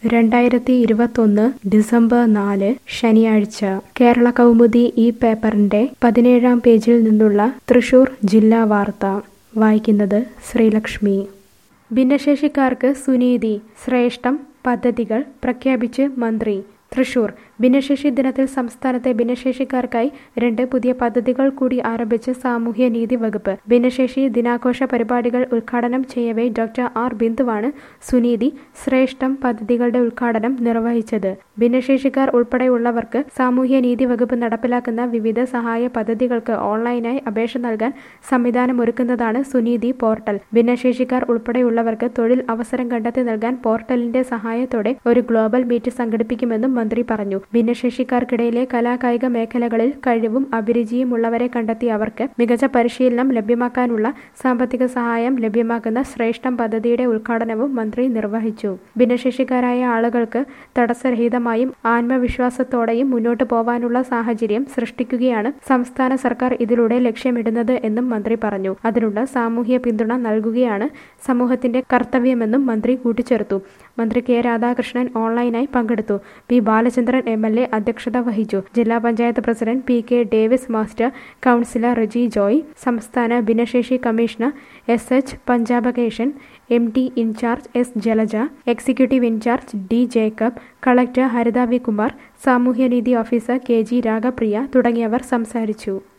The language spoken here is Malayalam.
രണ്ടായിരത്തി ഇരുപത്തൊന്ന് ഡിസംബർ നാല് ശനിയാഴ്ച കേരള കൗമുദി ഈ പേപ്പറിന്റെ പതിനേഴാം പേജിൽ നിന്നുള്ള തൃശൂർ ജില്ലാ വാർത്ത വായിക്കുന്നത് ശ്രീലക്ഷ്മി ഭിന്നശേഷിക്കാർക്ക് സുനീതി ശ്രേഷ്ഠം പദ്ധതികൾ പ്രഖ്യാപിച്ച് മന്ത്രി തൃശൂർ ഭിന്നശേഷി ദിനത്തിൽ സംസ്ഥാനത്തെ ഭിന്നശേഷിക്കാർക്കായി രണ്ട് പുതിയ പദ്ധതികൾ കൂടി ആരംഭിച്ച് സാമൂഹ്യ നീതി വകുപ്പ് ഭിന്നശേഷി ദിനാഘോഷ പരിപാടികൾ ഉദ്ഘാടനം ചെയ്യവേ ഡോക്ടർ ആർ ബിന്ദുവാണ് സുനീതി ശ്രേഷ്ഠം പദ്ധതികളുടെ ഉദ്ഘാടനം നിർവഹിച്ചത് ഭിന്നശേഷിക്കാർ ഉൾപ്പെടെയുള്ളവർക്ക് സാമൂഹ്യ നീതി വകുപ്പ് നടപ്പിലാക്കുന്ന വിവിധ സഹായ പദ്ധതികൾക്ക് ഓൺലൈനായി അപേക്ഷ നൽകാൻ സംവിധാനമൊരുക്കുന്നതാണ് സുനീതി പോർട്ടൽ ഭിന്നശേഷിക്കാർ ഉൾപ്പെടെയുള്ളവർക്ക് തൊഴിൽ അവസരം കണ്ടെത്തി നൽകാൻ പോർട്ടലിന്റെ സഹായത്തോടെ ഒരു ഗ്ലോബൽ മീറ്റ് സംഘടിപ്പിക്കുമെന്നും മന്ത്രി പറഞ്ഞു ഭിന്നശേഷിക്കാർക്കിടയിലെ കലാകായിക മേഖലകളിൽ കഴിവും അഭിരുചിയും ഉള്ളവരെ കണ്ടെത്തി അവർക്ക് മികച്ച പരിശീലനം ലഭ്യമാക്കാനുള്ള സാമ്പത്തിക സഹായം ലഭ്യമാക്കുന്ന ശ്രേഷ്ഠം പദ്ധതിയുടെ ഉദ്ഘാടനവും മന്ത്രി നിർവഹിച്ചു ഭിന്നശേഷിക്കാരായ ആളുകൾക്ക് തടസ്സരഹിതമായും ആത്മവിശ്വാസത്തോടെയും മുന്നോട്ട് പോവാനുള്ള സാഹചര്യം സൃഷ്ടിക്കുകയാണ് സംസ്ഥാന സർക്കാർ ഇതിലൂടെ ലക്ഷ്യമിടുന്നത് എന്നും മന്ത്രി പറഞ്ഞു അതിനുള്ള സാമൂഹ്യ പിന്തുണ നൽകുകയാണ് സമൂഹത്തിന്റെ കർത്തവ്യമെന്നും മന്ത്രി കൂട്ടിച്ചേർത്തു മന്ത്രി കെ രാധാകൃഷ്ണൻ ഓൺലൈനായി പങ്കെടുത്തു P Balachandran M L A അധ്യക്ഷത വഹിച്ചു ജില്ലാ panchayat president P K Davis master councillor Reji Joy സംസ്ഥാന ഭിന്നശേഷി commissioner S H Panchapakesan M T in charge S Jalaja executive in charge D Jacob collector Haritha V Kumar സാമൂഹ്യനീതി ഓഫീസർ കെ ജി രാഗപ്രിയ തുടങ്ങിയവർ സംസാരിച്ചു